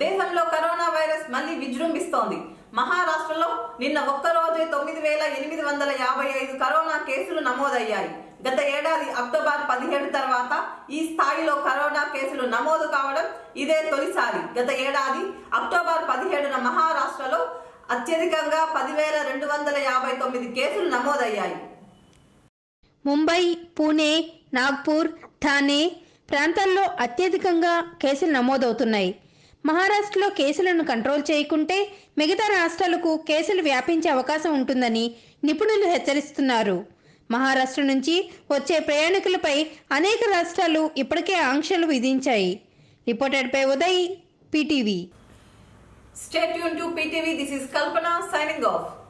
దేశంలో corona virus మళ్లీ విజృంభిస్తోంది మహారాష్ట్రలో నిన్న ఒక్కరోజే తొమ్మిది వేల ఎనిమిది వందల యాభై ఐదు కరోనా కేసులు నమోదయ్యాయి గత ఏడాది అక్టోబర్ పదిహేడు తర్వాత ఈ స్థాయిలో కరోనా కేసులు నమోదు కావడం ఇదే తొలిసారి గత ఏడాది అక్టోబర్ పదిహేడున మహారాష్ట్రలో అత్యధికంగా పదివేల రెండు వందల యాభై తొమ్మిది కేసులు నమోదయ్యాయి ముంబై పూణే నాగ్పూర్ థానే ప్రాంతాల్లో అత్యధికంగా కేసులు నమోదవుతున్నాయి మహారాష్ట్రలో కేసులను కంట్రోల్ చేయకుంటే మిగతా రాష్ట్రాలకు కేసులు వ్యాపించే అవకాశం ఉంటుందని నిపుణులు హెచ్చరిస్తున్నారు మహారాష్ట్ర నుంచి వచ్చే ప్రయాణికులపై అనేక రాష్ట్రాలు ఇప్పటికే ఆంక్షలు విధించాయి reported by Uday PTV Stay tuned to PTV. This is Kalpana signing off.